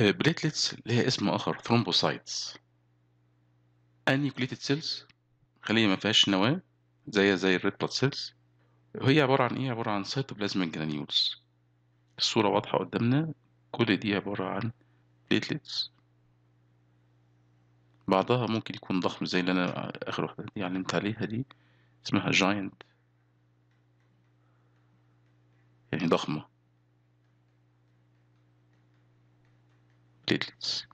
بليتلتس ليها اسم آخر ثرومبوسايتس أنيوكليتد سيلز خلية ما فيهاش نواة زي زي الريد بلاد سيلز هي عبارة عن إيه؟ عبارة عن سيتوبلازميك جرانيولز الصورة واضحة قدامنا كل دي عبارة عن بليتلتس بعضها ممكن يكون ضخم زي اللي أنا آخر واحدة دي علمت عليها دي اسمها جاينت يعني ضخمة بليتلتس